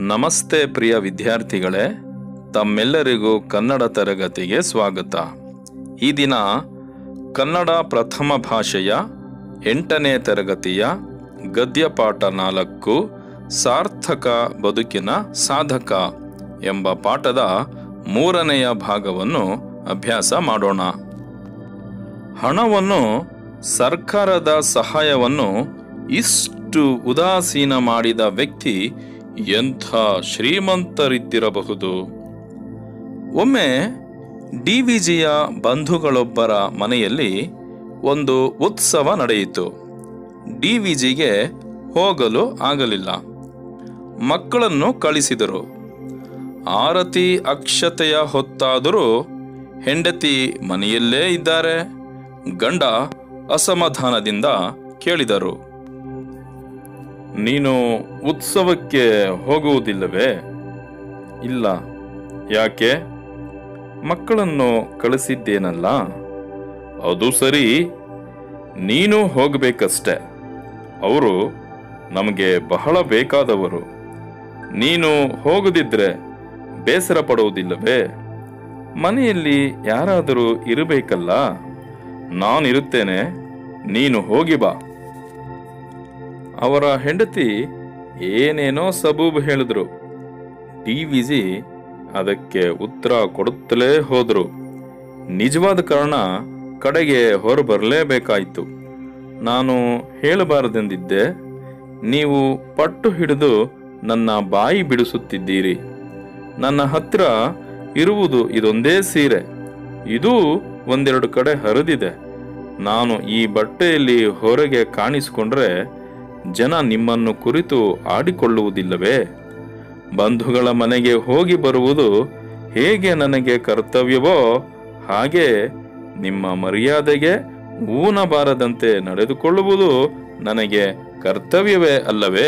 ನಮಸ್ತೆ ಪ್ರಿಯ ವಿದ್ಯಾರ್ಥಿಗಳೇ ತಮ್ಮೆಲ್ಲರಿಗೂ ಕನ್ನಡ ತರಗತಿಗೆ ಸ್ವಾಗತ ಈ ದಿನ ಕನ್ನಡ ಪ್ರಥಮ ಭಾಷೆಯ ಎಂಟನೇ ತರಗತಿಯ ಗದ್ಯಪಾಠ ನಾಲ್ಕು ಸಾರ್ಥಕ ಬದುಕಿನ ಸಾಧಕ ಎಂಬ ಪಾಠದ ಮೂರನೆಯ ಭಾಗವನ್ನು ಅಭ್ಯಾಸ ಮಾಡೋಣ ಹಣವನ್ನು ಸರ್ಕಾರದ ಸಹಾಯವನ್ನು ಇಷ್ಟು ಉದಾಸೀನ ಮಾಡಿದ ವ್ಯಕ್ತಿ ಎಂಥ ಶ್ರೀಮಂತರಿದ್ದಿರಬಹುದು ಒಮ್ಮೆ ಡಿ ವಿಜಿಯ ಬಂಧುಗಳೊಬ್ಬರ ಮನೆಯಲ್ಲಿ ಒಂದು ಉತ್ಸವ ನಡೆಯಿತು ಡಿ ವಿಜಿಗೆ ಹೋಗಲು ಆಗಲಿಲ್ಲ ಮಕ್ಕಳನ್ನು ಕಳಿಸಿದರು ಆರತಿ ಅಕ್ಷತೆಯ ಹೊತ್ತಾದರೂ ಹೆಂಡತಿ ಮನೆಯಲ್ಲೇ ಇದ್ದಾರೆ ಗಂಡ ಅಸಮಾಧಾನದಿಂದ ಕೇಳಿದರು ನೀನು ಉತ್ಸವಕ್ಕೆ ಹೋಗುವುದಿಲ್ಲವೇ ಇಲ್ಲ ಯಾಕೆ ಮಕ್ಕಳನ್ನು ಕಳಿಸಿದ್ದೇನಲ್ಲ ಅದು ಸರಿ ನೀನು ಹೋಗಬೇಕಷ್ಟೆ ಅವರು ನಮಗೆ ಬಹಳ ಬೇಕಾದವರು ನೀನು ಹೋಗದಿದ್ರೆ ಬೇಸರ ಪಡುವುದಿಲ್ಲವೇ ಮನೆಯಲ್ಲಿ ಯಾರಾದರೂ ಇರಬೇಕಲ್ಲ ನಾನಿರುತ್ತೇನೆ ನೀನು ಹೋಗಿ ಬಾ ಅವರ ಹೆಂಡತಿ ಏನೇನೋ ಸಬೂಬು ಹೇಳಿದ್ರು ಡಿ ವಿಜಿ ಅದಕ್ಕೆ ಉತ್ತರ ಕೊಡುತ್ತಲೇ ಹೋದ್ರು ನಿಜವಾದ ಕಾರಣ ಕಡೆಗೆ ಹೊರ ಬರಲೇಬೇಕಾಯಿತು ನಾನು ಹೇಳಬಾರದೆಂದಿದ್ದೆ ನೀವು ಪಟ್ಟು ಹಿಡಿದು ನನ್ನ ಬಾಯಿ ಬಿಡಿಸುತ್ತಿದ್ದೀರಿ ನನ್ನ ಹತ್ರ ಇರುವುದು ಇದೊಂದೇ ಸೀರೆ ಇದೂ ಒಂದೆರಡು ಕಡೆ ಹರಿದಿದೆ ನಾನು ಈ ಬಟ್ಟೆಯಲ್ಲಿ ಹೊರಗೆ ಕಾಣಿಸಿಕೊಂಡ್ರೆ ಜನ ನಿಮ್ಮನ್ನು ಕುರಿತು ಆಡಿಕೊಳ್ಳುವುದಿಲ್ಲವೇ ಬಂಧುಗಳ ಮನೆಗೆ ಹೋಗಿ ಬರುವುದು ಹೇಗೆ ನನಗೆ ಕರ್ತವ್ಯವೋ ಹಾಗೆ ನಿಮ್ಮ ಮರ್ಯಾದೆಗೆ ಊನಬಾರದಂತೆ ನಡೆದುಕೊಳ್ಳುವುದು ನನಗೆ ಕರ್ತವ್ಯವೇ ಅಲ್ಲವೇ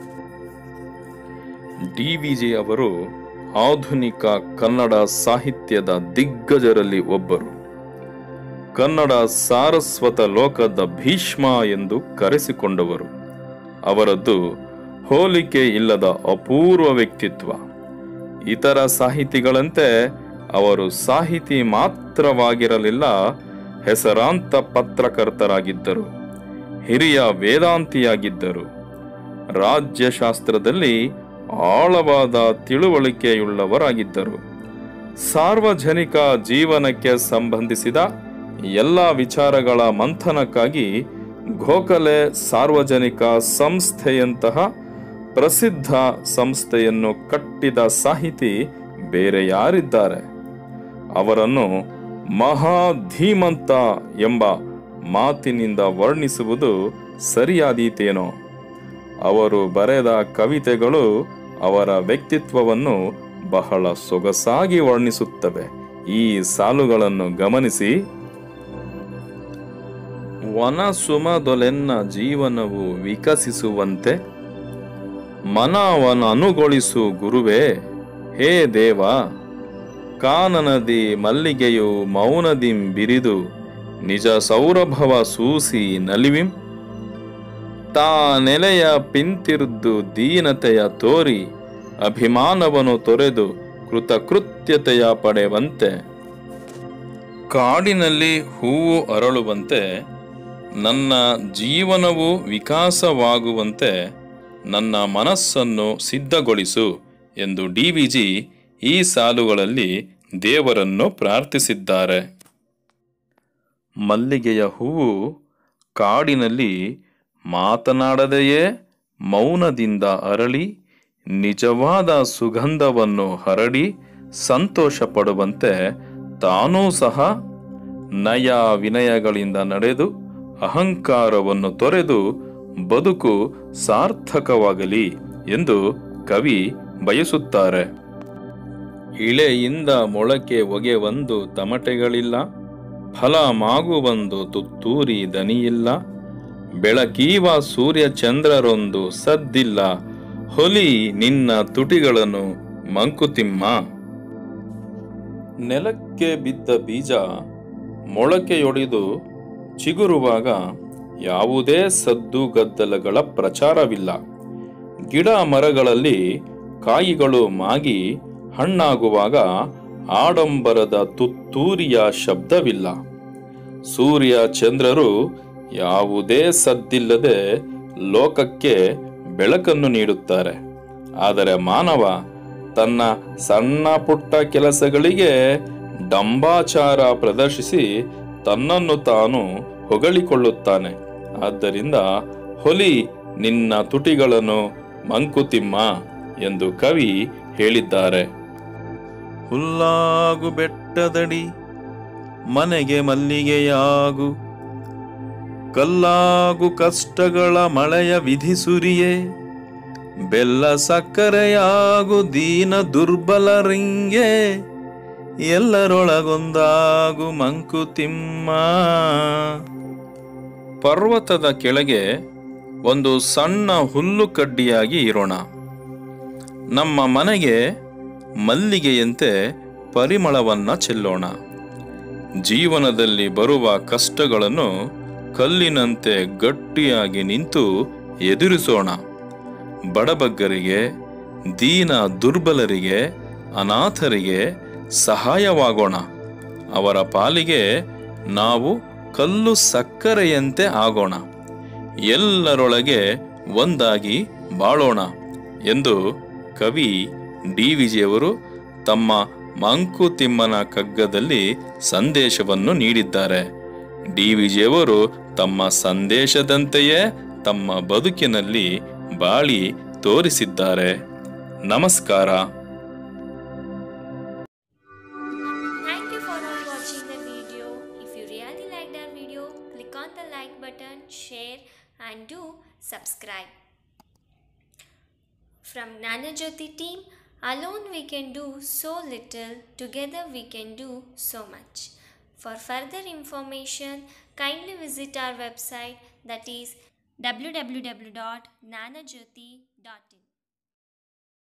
ಡಿ ವಿಜಿ ಅವರು ಆಧುನಿಕ ಕನ್ನಡ ಸಾಹಿತ್ಯದ ದಿಗ್ಗಜರಲ್ಲಿ ಒಬ್ಬರು ಕನ್ನಡ ಸಾರಸ್ವತ ಲೋಕದ ಭೀಷ್ಮ ಎಂದು ಕರೆಸಿಕೊಂಡವರು ಅವರದ್ದು ಹೋಲಿಕೆ ಇಲ್ಲದ ಅಪೂರ್ವ ವ್ಯಕ್ತಿತ್ವ ಇತರ ಸಾಹಿತಿಗಳಂತೆ ಅವರು ಸಾಹಿತಿ ಮಾತ್ರವಾಗಿರಲಿಲ್ಲ ಹೆಸರಾಂತ ಪತ್ರಕರ್ತರಾಗಿದ್ದರು ಹಿರಿಯ ವೇದಾಂತಿಯಾಗಿದ್ದರು ರಾಜ್ಯಶಾಸ್ತ್ರದಲ್ಲಿ ಆಳವಾದ ತಿಳುವಳಿಕೆಯುಳ್ಳವರಾಗಿದ್ದರು ಸಾರ್ವಜನಿಕ ಜೀವನಕ್ಕೆ ಸಂಬಂಧಿಸಿದ ಎಲ್ಲ ವಿಚಾರಗಳ ಮಂಥನಕ್ಕಾಗಿ ಗೋಖಲೆ ಸಾರ್ವಜನಿಕ ಸಂಸ್ಥೆಯಂತಹ ಪ್ರಸಿದ್ಧ ಸಂಸ್ಥೆಯನ್ನು ಕಟ್ಟಿದ ಸಾಹಿತಿ ಬೇರೆ ಯಾರಿದ್ದಾರೆ ಅವರನ್ನು ಮಹಾಧೀಮಂತ ಎಂಬ ಮಾತಿನಿಂದ ವರ್ಣಿಸುವುದು ಸರಿಯಾದೀತೇನೋ ಅವರು ಬರೆದ ಕವಿತೆಗಳು ಅವರ ವ್ಯಕ್ತಿತ್ವವನ್ನು ಬಹಳ ಸೊಗಸಾಗಿ ವರ್ಣಿಸುತ್ತವೆ ಈ ಸಾಲುಗಳನ್ನು ಗಮನಿಸಿ ವನ ಸುಮದೊಲೆನ್ನ ಜೀವನವು ವಿಕಸಿಸುವಂತೆ ಮನವನ ಅನುಗೊಳಿಸು ಗುರುವೇ ಹೇ ದೇವ ಕಾನನದಿ ಮಲ್ಲಿಗೆಯು ಮೌನದಿಂ ಬಿರಿದು ನಿಜ ಸೌರಭವ ಸೂಸಿ ನಲಿವಿಂ ತಾ ನೆಲೆಯ ಪಿಂತಿರ್ದು ದೀನತೆಯ ತೋರಿ ಅಭಿಮಾನವನ್ನು ತೊರೆದು ಕೃತಕೃತ್ಯತೆಯ ಪಡೆವಂತೆ ಕಾಡಿನಲ್ಲಿ ಹೂವು ಅರಳುವಂತೆ ನನ್ನ ಜೀವನವು ವಿಕಾಸವಾಗುವಂತೆ ನನ್ನ ಮನಸ್ಸನ್ನು ಸಿದ್ಧಗೊಳಿಸು ಎಂದು ಡಿ ವಿಜಿ ಈ ಸಾಲುಗಳಲ್ಲಿ ದೇವರನ್ನು ಪ್ರಾರ್ಥಿಸಿದ್ದಾರೆ ಮಲ್ಲಿಗೆಯ ಹೂವು ಕಾಡಿನಲ್ಲಿ ಮಾತನಾಡದೆಯೇ ಮೌನದಿಂದ ಅರಳಿ ನಿಜವಾದ ಸುಗಂಧವನ್ನು ಹರಡಿ ಸಂತೋಷ ಪಡುವಂತೆ ತಾನೂ ಸಹ ನಯ ವಿನಯಗಳಿಂದ ನಡೆದು ಅಹಂಕಾರವನ್ನು ತೊರೆದು ಬದುಕು ಸಾರ್ಥಕವಾಗಲಿ ಎಂದು ಕವಿ ಬಯಸುತ್ತಾರೆ ಇಳೆಯಿಂದ ಮೊಳಕೆ ಒಗೆವೊಂದು ತಮಟೆಗಳಿಲ್ಲ ಫಲ ಮಾಗುವೊಂದು ತುತ್ತೂರಿ ದನಿಯಿಲ್ಲ ಬೆಳಕೀವ ಸೂರ್ಯ ಚಂದ್ರರೊಂದು ಸದ್ದಿಲ್ಲ ಹೊಲಿ ನಿನ್ನ ತುಟಿಗಳನ್ನು ಮಂಕುತಿಮ್ಮ ನೆಲಕ್ಕೆ ಬಿದ್ದ ಬೀಜ ಮೊಳಕೆಯೊಡೆದು ಚಿಗುರುವಾಗ ಯಾವುದೇ ಸದ್ದು ಗದ್ದಲಗಳ ಪ್ರಚಾರವಿಲ್ಲ ಗಿಡ ಮರಗಳಲ್ಲಿ ಕಾಯಿಗಳು ಮಾಗಿ ಹಣ್ಣಾಗುವಾಗ ಆಡಂಬರದ ತುತ್ತೂರಿಯ ಶಬ್ದವಿಲ್ಲ ಸೂರ್ಯ ಚಂದ್ರರು ಯಾವುದೇ ಸದ್ದಿಲ್ಲದೆ ಲೋಕಕ್ಕೆ ಬೆಳಕನ್ನು ನೀಡುತ್ತಾರೆ ಆದರೆ ಮಾನವ ತನ್ನ ಸಣ್ಣ ಪುಟ್ಟ ಕೆಲಸಗಳಿಗೆ ಡಂಬಾಚಾರ ಪ್ರದರ್ಶಿಸಿ ತನ್ನನ್ನು ತಾನು ಹೊಗಳಿಕೊಳ್ಳುತ್ತಾನೆ ಆದ್ದರಿಂದ ಹೊಲಿ ನಿನ್ನ ತುಟಿಗಳನ್ನು ಮಂಕುತಿಮ್ಮ ಎಂದು ಕವಿ ಹೇಳಿದ್ದಾರೆ ಹುಲ್ಲಾಗು ಬೆಟ್ಟದಡಿ ಮನೆಗೆ ಮಲ್ಲಿಗೆಯಾಗು ಕಲ್ಲಾಗು ಕಷ್ಟಗಳ ಮಳೆಯ ವಿಧಿಸುರಿಯೇ ಬೆಲ್ಲ ಸಕ್ಕರೆಯಾಗು ದೀನ ದುರ್ಬಲರಿಂಗೆ ಎಲ್ಲರೊಳಗೊಂದಾಗು ಮಂಕುತಿಮ್ಮ ಪರ್ವತದ ಕೆಳಗೆ ಒಂದು ಸಣ್ಣ ಹುಲ್ಲು ಕಡ್ಡಿಯಾಗಿ ಇರೋಣ ನಮ್ಮ ಮನೆಗೆ ಮಲ್ಲಿಗೆಯಂತೆ ಪರಿಮಳವನ್ನ ಚೆಲ್ಲೋಣ ಜೀವನದಲ್ಲಿ ಬರುವ ಕಷ್ಟಗಳನ್ನು ಕಲ್ಲಿನಂತೆ ಗಟ್ಟಿಯಾಗಿ ನಿಂತು ಎದುರಿಸೋಣ ಬಡಬಗ್ಗರಿಗೆ ದೀನ ದುರ್ಬಲರಿಗೆ ಅನಾಥರಿಗೆ ಸಹಾಯವಾಗೋಣ ಅವರ ಪಾಲಿಗೆ ನಾವು ಕಲ್ಲು ಸಕ್ಕರೆಯಂತೆ ಆಗೋಣ ಎಲ್ಲರೊಳಗೆ ಒಂದಾಗಿ ಬಾಳೋಣ ಎಂದು ಕವಿ ಡಿ ವಿಜಿಯವರು ತಮ್ಮ ಮಂಕುತಿಮ್ಮನ ಕಗ್ಗದಲ್ಲಿ ಸಂದೇಶವನ್ನು ನೀಡಿದ್ದಾರೆ ಡಿ ವಿಜಿಯವರು ತಮ್ಮ ಸಂದೇಶದಂತೆಯೇ ತಮ್ಮ ಬದುಕಿನಲ್ಲಿ ಬಾಳಿ ತೋರಿಸಿದ್ದಾರೆ ನಮಸ್ಕಾರ Thank you for all watching the video. If you really liked our video, click on the like button, share and do subscribe. From Nana Jyoti team, alone we can do so little, together we can do so much. For further information, kindly visit our website that is www.nanajyoti.in.